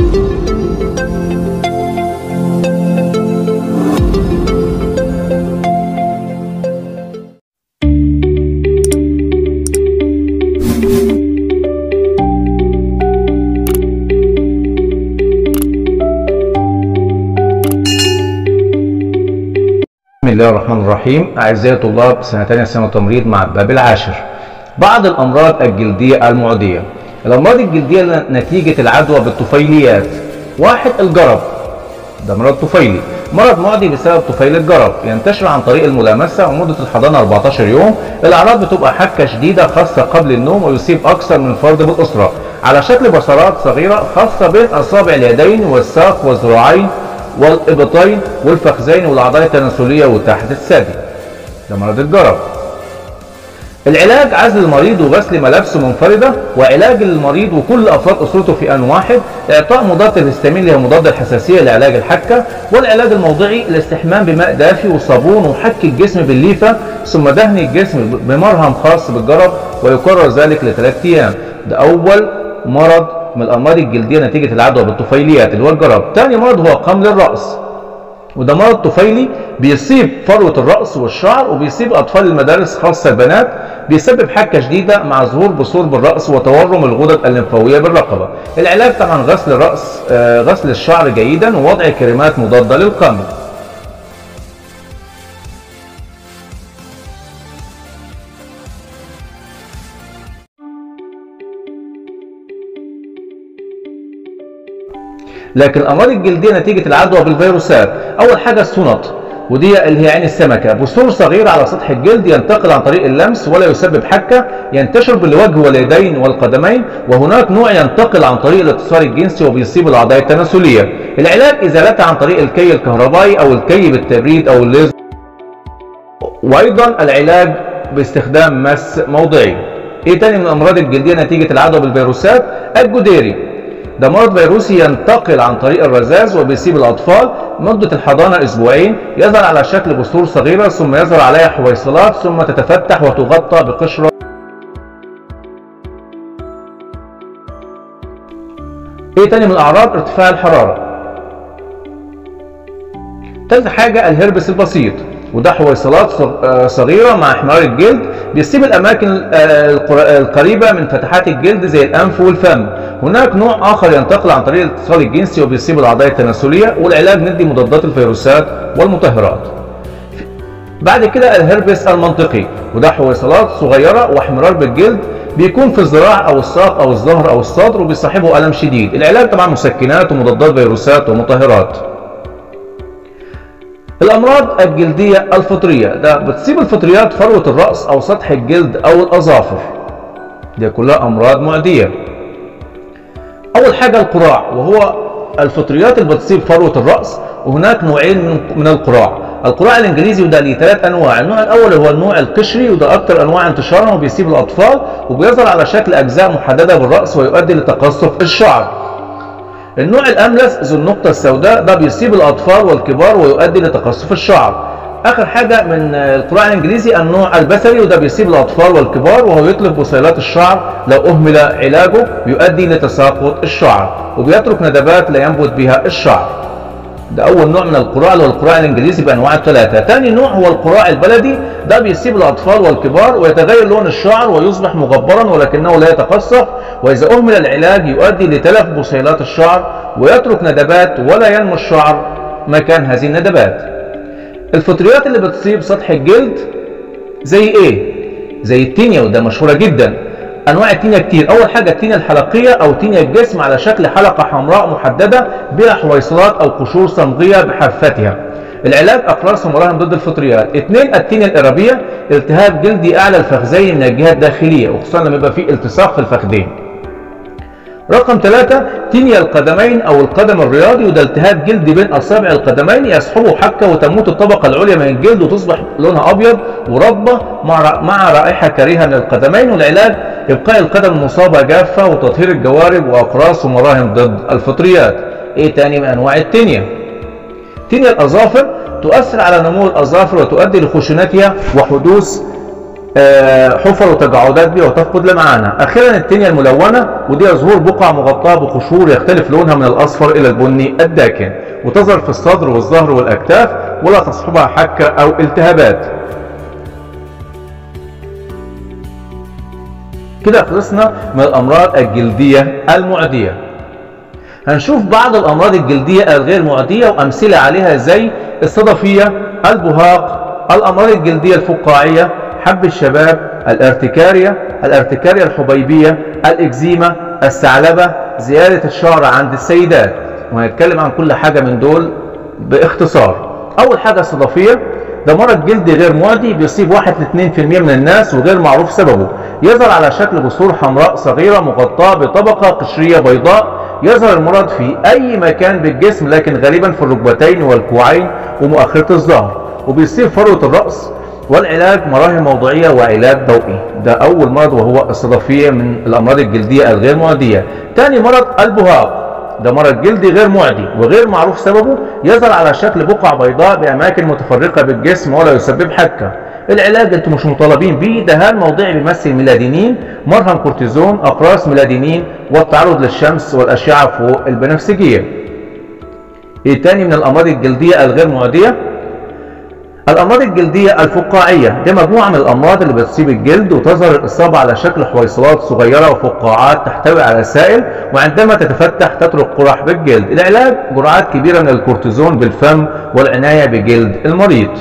بسم الله الرحمن الرحيم أعزائي طلاب سنة تانية سنة تمريض مع الباب العاشر بعض الأمراض الجلدية المعدية الأمراض الجلدية نتيجة العدوى بالطفيليات واحد الجرب ده مرض طفيلي مرض معدي بسبب طفيل الجرب ينتشر عن طريق الملامسة ومدة الحضانة 14 يوم الأعراض بتبقى حكة شديدة خاصة قبل النوم ويصيب أكثر من فرد بالأسرة على شكل بصرات صغيرة خاصة بين أصابع اليدين والساق والذراعين والإبطين والفخذين والأعضاء التناسلية وتحت الثدي ده مرض الجرب العلاج عزل المريض وغسل ملابسه منفردة وعلاج المريض وكل أفراد أسرته في آن واحد إعطاء مضاد الهستامين اللي هي مضاد الحساسية لعلاج الحكة والعلاج الموضعي الاستحمام بماء دافي وصابون وحك الجسم بالليفة ثم دهن الجسم بمرهم خاص بالجرب ويكرر ذلك لثلاث أيام ده أول مرض من الأمراض الجلدية نتيجة العدوى بالطفيليات اللي هو الجرب تاني مرض هو قمل الرأس وده مرض طفيلي بيصيب فروة الرأس والشعر وبيصيب أطفال المدارس خاصة البنات بيسبب حكة شديدة مع ظهور بثور بالرأس وتورم الغدد الليمفاوية بالرقبة العلاج طبعا غسل الرأس آه غسل الشعر جيدا ووضع كريمات مضادة للقمل لكن الامراض الجلديه نتيجه العدوى بالفيروسات اول حاجه السونط ودي اللي هي عين السمكه بثور صغير على سطح الجلد ينتقل عن طريق اللمس ولا يسبب حكه ينتشر بالوجه واليدين والقدمين وهناك نوع ينتقل عن طريق الاتصال الجنسي وبيصيب الاعضاء التناسليه العلاج ازالتها عن طريق الكي الكهربائي او الكي بالتبريد او الليزر وايضا العلاج باستخدام مس موضعي ايه تاني من الامراض الجلديه نتيجه العدوى بالفيروسات الجديري ده مرض فيروسي ينتقل عن طريق الرذاذ وبيصيب الاطفال مده الحضانه اسبوعين يظهر على شكل بثور صغيره ثم يظهر عليها حويصلات ثم تتفتح وتغطى بقشره ايه تاني من الاعراض ارتفاع الحراره تالت حاجه الهربس البسيط وده حويصلات صغيرة مع احمرار الجلد بيصيب الأماكن القريبة من فتحات الجلد زي الأنف والفم هناك نوع آخر ينتقل عن طريق الاتصال الجنسي وبيصيب الأعضاء التناسلية والعلاج ندي مضادات الفيروسات والمطهرات بعد كده الهربس المنطقي وده حويصلات صغيرة واحمرار بالجلد بيكون في الذراع او الساق او الظهر او الصدر وبيصاحبه الم شديد العلاج طبعا مسكنات ومضادات فيروسات ومطهرات الامراض الجلديه الفطريه ده بتصيب الفطريات فروه الراس او سطح الجلد او الاظافر دي كلها امراض معديه اول حاجه القراع وهو الفطريات اللي بتصيب فروه الراس وهناك نوعين من القراع القراع الانجليزي وده ليه ثلاث انواع النوع الاول هو النوع القشري وده اكثر انواع انتشارا وبيصيب الاطفال وبيظهر على شكل اجزاء محدده بالراس ويؤدي لتقصف الشعر النوع الاملس ذو النقطة السوداء ده بيصيب الاطفال والكبار ويؤدي لتقصف الشعر. اخر حاجة من القراع الانجليزي النوع البثري وده بيصيب الاطفال والكبار وهو يتلف بصيلات الشعر لو اهمل علاجه بيؤدي لتساقط الشعر وبيترك ندبات لا ينبت بها الشعر. ده اول نوع من القراع اللي هو القراع الانجليزي بانواع الثلاثه ثاني نوع هو القراع البلدي ده بيصيب الاطفال والكبار ويتغير لون الشعر ويصبح مغبرا ولكنه لا يتقصف واذا اهمل العلاج يؤدي لتلف بصيلات الشعر ويترك ندبات ولا ينمو الشعر مكان هذه الندبات الفطريات اللي بتصيب سطح الجلد زي ايه زي التينيا وده مشهوره جدا انواع التينيا كتير اول حاجه التينيا الحلقيه او تينيا الجسم على شكل حلقه حمراء محدده بها حويصلات او قشور صمغيه بحافتها العلاج اقراص ومراهم ضد الفطريات اثنين التينيا الارابيه التهاب جلدي اعلى الفخذين من الجهه الداخليه وخصوصا لما يبقى فيه التصاق في الفخذين رقم ثلاثة تينيا القدمين أو القدم الرياضي وده التهاب جلدي بين أصابع القدمين يصحبه حكة وتموت الطبقة العليا من الجلد وتصبح لونها أبيض ورطبة مع مع رائحة كريهة من القدمين والعلاج إبقاء القدم المصابة جافة وتطهير الجوارب وأقراص ومراهم ضد الفطريات. إيه تاني من أنواع التينيا؟ تينيا الأظافر تؤثر على نمو الأظافر وتؤدي لخشونتها وحدوث آه، حفر وتجاعدات بها وتفقد لمعانها اخيرا التينيا الملونه ودي ظهور بقع مغطاه بقشور يختلف لونها من الاصفر الى البني الداكن وتظهر في الصدر والظهر والاكتاف ولا تصحبها حكه او التهابات كده خلصنا من الامراض الجلديه المعديه هنشوف بعض الامراض الجلديه الغير معديه وامثله عليها زي الصدفيه البهاق الامراض الجلديه الفقاعيه حب الشباب الارتكارية الارتكارية الحبيبية الإكزيما الثعلبة زيادة الشعر عند السيدات وهنتكلم عن كل حاجة من دول باختصار أول حاجة الصدفية ده مرض جلدي غير معدي بيصيب 1 ل 2% من الناس وغير معروف سببه يظهر على شكل بثور حمراء صغيرة مغطاة بطبقة قشرية بيضاء يظهر المرض في أي مكان بالجسم لكن غالبا في الركبتين والكوعين ومؤخرة الظهر وبيصيب فروة الرأس والعلاج مراهم موضعية وعلاج ضوئي ده أول مرض وهو الصدفية من الأمراض الجلدية الغير معدية تاني مرض البهاق ده مرض جلدي غير معدي وغير معروف سببه يظهر على شكل بقع بيضاء بأماكن متفرقة بالجسم ولا يسبب حكة العلاج انتم مش مطالبين بيه دهان موضعي بيمثل ميلادينين مرهم كورتيزون اقراص ميلادينين والتعرض للشمس والاشعه فوق البنفسجيه ايه تاني من الامراض الجلديه الغير معديه الأمراض الجلدية الفقاعية دي مجموعة من الأمراض اللي بتصيب الجلد وتظهر الإصابة على شكل حويصلات صغيرة وفقاعات تحتوي على سائل وعندما تتفتح تترك قرح بالجلد العلاج جرعات كبيرة من الكورتيزون بالفم والعناية بجلد المريض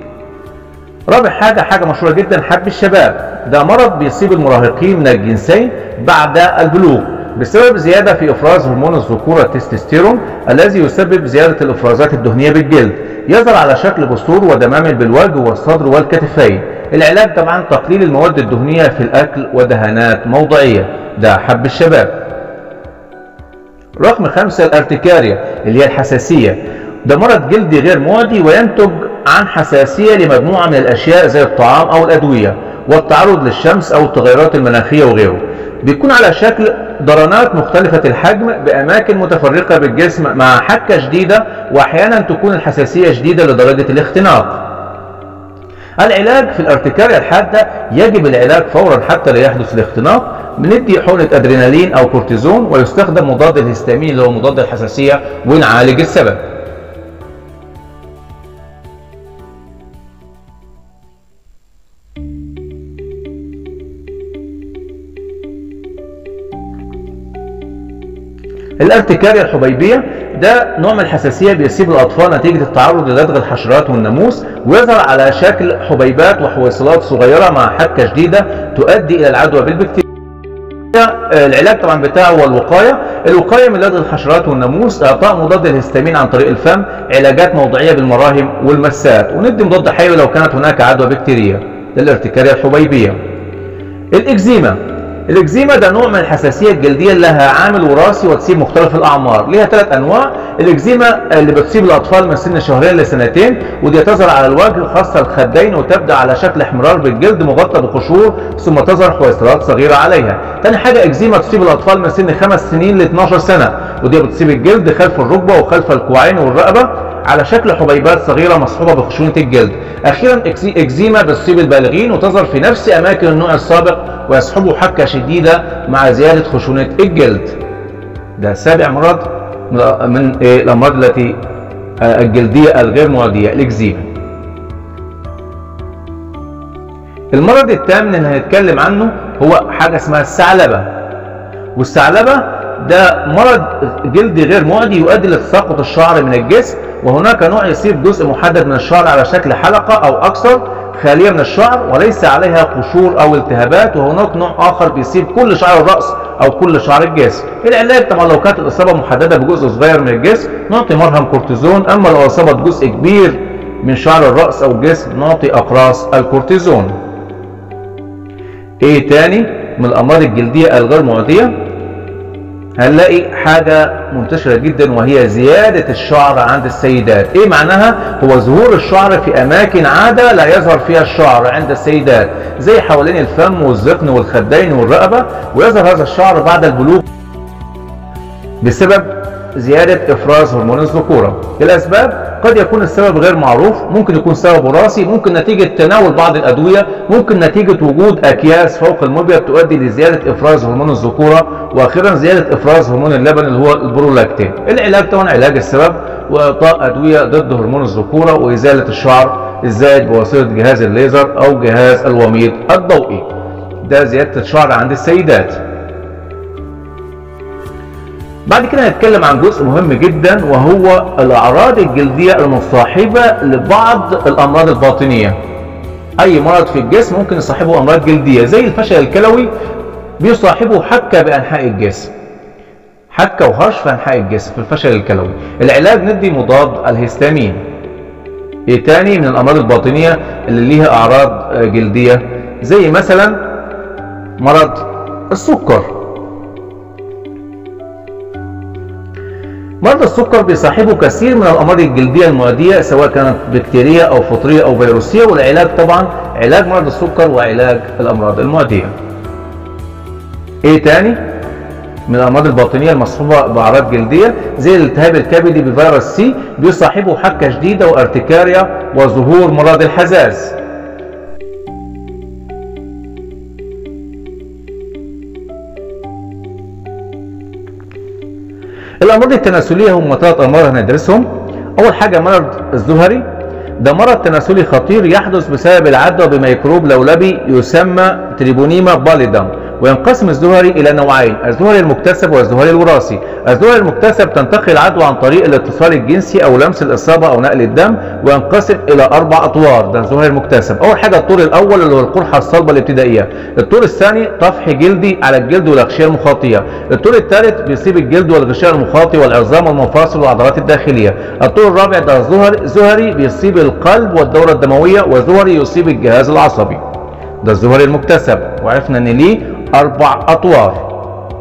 رابع حاجة حاجة مشهورة جدا حب الشباب ده مرض بيصيب المراهقين من الجنسين بعد البلوغ بسبب زيادة في إفراز هرمون الذكورة التستوستيرون الذي يسبب زيادة الإفرازات الدهنية بالجلد يظهر على شكل بثور ودمامل بالوجه والصدر والكتفين العلاج طبعا تقليل المواد الدهنية في الأكل ودهانات موضعية ده حب الشباب رقم خمسة الارتكاريا اللي هي الحساسية ده مرض جلدي غير معدي وينتج عن حساسية لمجموعة من الأشياء زي الطعام أو الأدوية والتعرض للشمس أو التغيرات المناخية وغيره بيكون على شكل ضرنات مختلفة الحجم بأماكن متفرقة بالجسم مع حكة شديدة وأحيانا تكون الحساسية شديدة لدرجة الاختناق العلاج في الارتكاريا الحادة يجب العلاج فورا حتى لا يحدث الاختناق بندي حقنة ادرينالين او كورتيزون ويستخدم مضاد الهستامين اللي هو مضاد الحساسية ونعالج السبب الارتكاريا الحبيبية ده نوع من الحساسية بيصيب الأطفال نتيجة التعرض للدغ الحشرات والناموس ويظهر على شكل حبيبات وحويصلات صغيرة مع حكة شديدة تؤدي إلى العدوى بالبكتيريا العلاج طبعا بتاعه هو الوقاية الوقاية من لدغ الحشرات والناموس إعطاء مضاد الهستامين عن طريق الفم علاجات موضعية بالمراهم والمسات وندي مضاد حيوي لو كانت هناك عدوى بكتيرية للارتكارية الحبيبية الإكزيما الاكزيما ده نوع من الحساسيه الجلديه اللي لها عامل وراثي وتصيب مختلف الاعمار ليها ثلاث انواع الاكزيما اللي بتصيب الاطفال من سن شهرين لسنتين ودي تظهر على الوجه خاصه الخدين وتبدا على شكل احمرار بالجلد مغطى بقشور ثم تظهر حويصلات صغيره عليها ثاني حاجه اكزيما تصيب الاطفال من سن خمس سنين ل 12 سنه ودي بتصيب الجلد خلف الركبه وخلف الكوعين والرقبه على شكل حبيبات صغيره مصحوبه بخشونه الجلد اخيرا اكزيما بتصيب البالغين وتظهر في نفس اماكن النوع السابق ويصحبه حكه شديده مع زياده خشونه الجلد ده سابع مرض من الامراض التي الجلديه الغير معديه الاكزيما المرض الثامن اللي هنتكلم عنه هو حاجه اسمها الثعلبه والثعلبه ده مرض جلدي غير معدي يؤدي لتساقط الشعر من الجسم وهناك نوع يصيب جزء محدد من الشعر على شكل حلقة أو أكثر خالية من الشعر وليس عليها قشور أو التهابات وهناك نوع آخر بيصيب كل شعر الرأس أو كل شعر الجسم العلاج طبعا لو كانت الإصابة محددة بجزء صغير من الجسم نعطي مرهم كورتيزون أما لو أصابت جزء كبير من شعر الرأس أو الجسم نعطي أقراص الكورتيزون إيه تاني من الأمراض الجلدية الغير معدية هنلاقي حاجة منتشرة جدا وهي زيادة الشعر عند السيدات ايه معناها هو ظهور الشعر في اماكن عادة لا يظهر فيها الشعر عند السيدات زي حوالين الفم والذقن والخدين والرقبة ويظهر هذا الشعر بعد البلوغ بسبب زيادة إفراز هرمون الذكورة الأسباب قد يكون السبب غير معروف ممكن يكون سبب وراثي ممكن نتيجة تناول بعض الأدوية ممكن نتيجة وجود أكياس فوق المبيض تؤدي لزيادة إفراز هرمون الذكورة وأخيرا زيادة إفراز هرمون اللبن اللي هو البرولاكتين العلاج طبعا علاج السبب وإعطاء أدوية ضد هرمون الذكورة وإزالة الشعر الزائد بواسطة جهاز الليزر أو جهاز الوميض الضوئي ده زيادة الشعر عند السيدات بعد كده هنتكلم عن جزء مهم جدا وهو الأعراض الجلدية المصاحبة لبعض الأمراض الباطنية أي مرض في الجسم ممكن يصاحبه أمراض جلدية زي الفشل الكلوي بيصاحبه حكة بأنحاء الجسم حكة وهرش في أنحاء الجسم في الفشل الكلوي العلاج ندي مضاد الهستامين ايه تاني من الأمراض الباطنية اللي ليها أعراض جلدية زي مثلا مرض السكر مرض السكر بيصاحبه كثير من الامراض الجلديه المعديه سواء كانت بكتيريه او فطريه او فيروسيه والعلاج طبعا علاج مرض السكر وعلاج الامراض المعديه. ايه تاني؟ من الامراض الباطنيه المصحوبه باعراض جلديه زي الالتهاب الكبدي بفيروس سي بيصاحبه حكه شديده وارتكاريا وظهور مرض الحزاز. الامراض التناسليه هم ثلاث امراض هندرسهم اول حاجه مرض الزهري ده مرض تناسلي خطير يحدث بسبب العدوى بميكروب لولبي يسمى تريبونيما باليدم وينقسم الزهري الى نوعين الزهري المكتسب والزهري الوراثي الزهري المكتسب تنتقل العدوى عن طريق الاتصال الجنسي او لمس الاصابه او نقل الدم وينقسم الى اربع اطوار ده الزهري المكتسب اول حاجه الطور الاول اللي هو القرحه الصلبه الابتدائيه الطور الثاني طفح جلدي على الجلد والاغشيه المخاطيه الطور الثالث بيصيب الجلد والغشاء المخاطي والعظام والمفاصل والعضلات الداخليه الطور الرابع ده زهري زهري بيصيب القلب والدوره الدمويه وزهري يصيب الجهاز العصبي ده الزهري المكتسب وعرفنا ان ليه اربع اطوار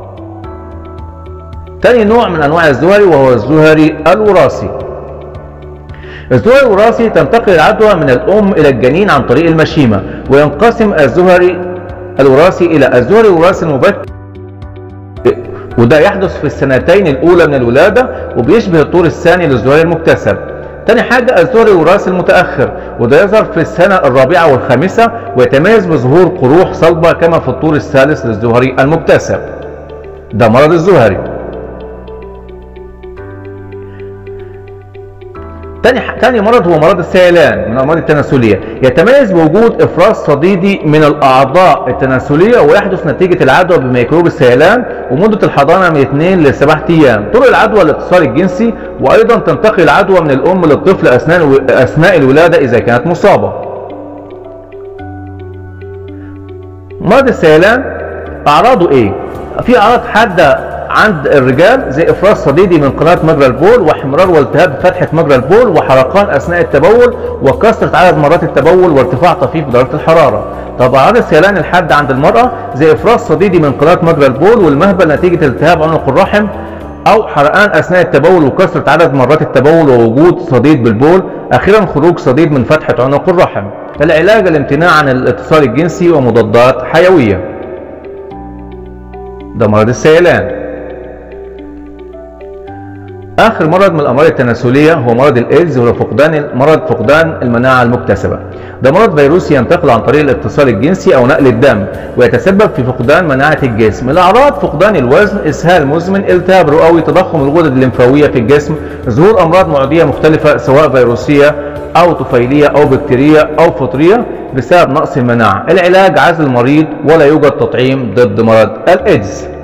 تاني نوع من انواع الزهري وهو الزهري الوراثي الزهري الوراثي تنتقل العدوى من الام الى الجنين عن طريق المشيمه وينقسم الزهري الوراثي الى الزهري الوراثي المبكر وده يحدث في السنتين الاولى من الولاده وبيشبه الطور الثاني للزهري المكتسب تاني حاجة الزهري الوراثي المتأخر وده يظهر في السنة الرابعة والخامسة ويتميز بظهور قروح صلبة كما في الطور الثالث للزهري المكتسب ده مرض الزهري تاني تاني مرض هو مرض السيلان من الامراض التناسليه يتميز بوجود افراز صديدي من الاعضاء التناسليه ويحدث نتيجه العدوى بميكروب السيلان ومده الحضانه من 2 ل 7 ايام طرق العدوى الاتصال الجنسي وايضا تنتقل العدوى من الام للطفل اثناء اثناء الولاده اذا كانت مصابه مرض السيلان اعراضه ايه في اعراض حاده عند الرجال زي افراز صديدي من قناه مجرى البول واحمرار والتهاب فتحه مجرى البول وحرقان اثناء التبول وكثره عدد مرات التبول وارتفاع طفيف درجه الحراره. طب اعراض السيلان الحاده عند المراه زي افراز صديدي من قناه مجرى البول والمهبل نتيجه التهاب عنق الرحم او حرقان اثناء التبول وكثره عدد مرات التبول ووجود صديد بالبول اخيرا خروج صديد من فتحه عنق الرحم. العلاج الامتناع عن الاتصال الجنسي ومضادات حيويه. ده مرض السيلان. اخر مرض من الامراض التناسليه هو مرض الايدز وهو فقدان مرض فقدان المناعه المكتسبه ده مرض فيروسي ينتقل عن طريق الاتصال الجنسي او نقل الدم ويتسبب في فقدان مناعه الجسم الاعراض فقدان الوزن اسهال مزمن التهاب رئوي تضخم الغدد الليمفاويه في الجسم ظهور امراض معديه مختلفه سواء فيروسيه او طفيليه او بكتيريه او فطريه بسبب نقص المناعه العلاج عزل المريض ولا يوجد تطعيم ضد مرض الايدز